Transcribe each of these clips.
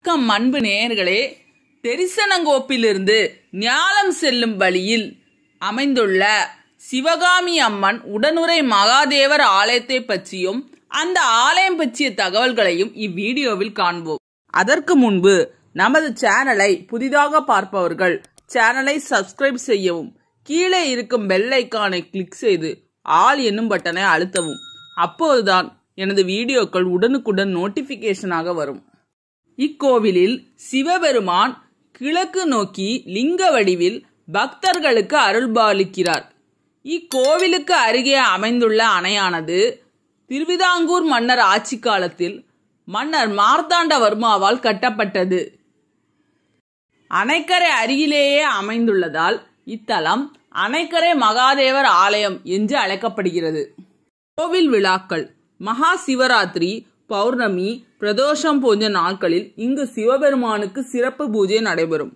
வணக்கம் அன்பு நேயர்களே தெரிசனங்கோப்பிலிருந்து ஞாலம் செல்லும் வழியில் அமைந்துள்ள சிவகாமி அம்மன் உடனுரை மகாதேவர் ஆலயத்தை பற்றியும் அந்த ஆலயம் பற்றிய தகவல்களையும் இவ்வீடியோவில் காண்போம் அதற்கு முன்பு நமது சேனலை புதிதாக பார்ப்பவர்கள் சேனலை சப்ஸ்கிரைப் செய்யவும் கீழே இருக்கும் பெல் ஐக்கானை கிளிக் செய்து ஆல் என்னும் பட்டனை அழுத்தவும் அப்போதுதான் எனது வீடியோக்கள் உடனுக்குடன் நோட்டிபிகேஷனாக வரும் இக்கோவிலில் சிவபெருமான் கிழக்கு நோக்கி லிங்க வடிவில் பக்தர்களுக்கு அருள்பாலிக்கிறார் இக்கோவிலுக்கு அருகே அமைந்துள்ள அணையானது திருவிதாங்கூர் மன்னர் ஆட்சி காலத்தில் மன்னர் மார்த்தாண்டவர்மாவால் கட்டப்பட்டது அணைக்கரை அருகிலேயே அமைந்துள்ளதால் இத்தலம் அணைக்கரை மகாதேவர் ஆலயம் என்று அழைக்கப்படுகிறது கோவில் விழாக்கள் மகா சிவராத்திரி பௌர்ணமி பிரதோஷம் போன்ற நாட்களில் இங்கு சிவபெருமானுக்கு சிறப்பு பூஜை நடைபெறும்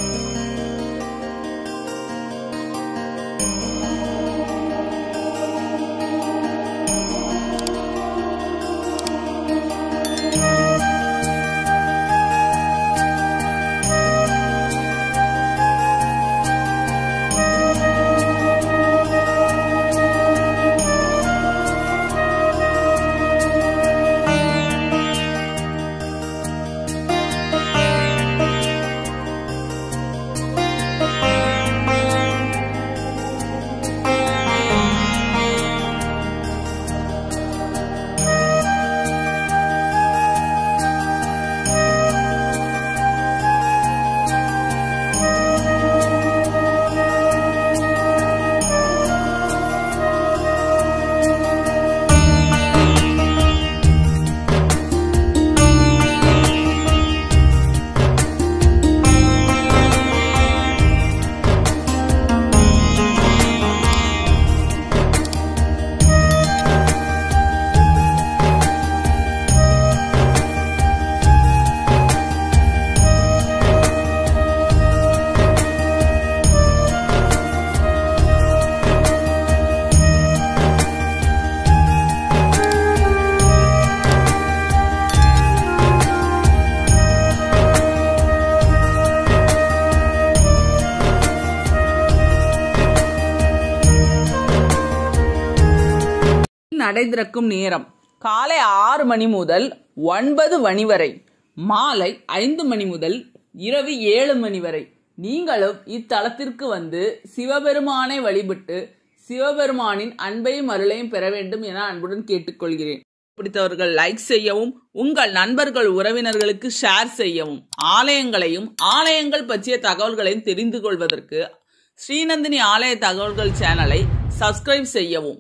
நடை திறக்கும் நேரம் காலை ஆறு மணி முதல் ஒன்பது மணி வரை மாலை ஐந்து மணி முதல் இரவு ஏழு மணி வரை நீங்களும் இத்தலத்திற்கு வந்து சிவபெருமானை வழிபட்டு சிவபெருமானின் அன்பையும் அருளையும் பெற வேண்டும் என அன்புடன் கேட்டுக்கொள்கிறேன் பிடித்தவர்கள் லைக் செய்யவும் உங்கள் நண்பர்கள் உறவினர்களுக்கு ஷேர் செய்யவும் ஆலயங்களையும் ஆலயங்கள் பற்றிய தகவல்களையும் தெரிந்து கொள்வதற்கு ஸ்ரீநந்தினி ஆலய தகவல்கள் சேனலை சப்ஸ்கிரைப் செய்யவும்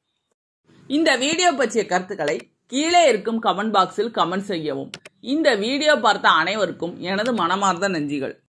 இந்த வீடியோ பற்றிய கருத்துக்களை கீழே இருக்கும் கமெண்ட் பாக்ஸில் கமெண்ட் செய்யவும் இந்த வீடியோ பார்த்த அனைவருக்கும் எனது மனமார்ந்த நன்றிகள்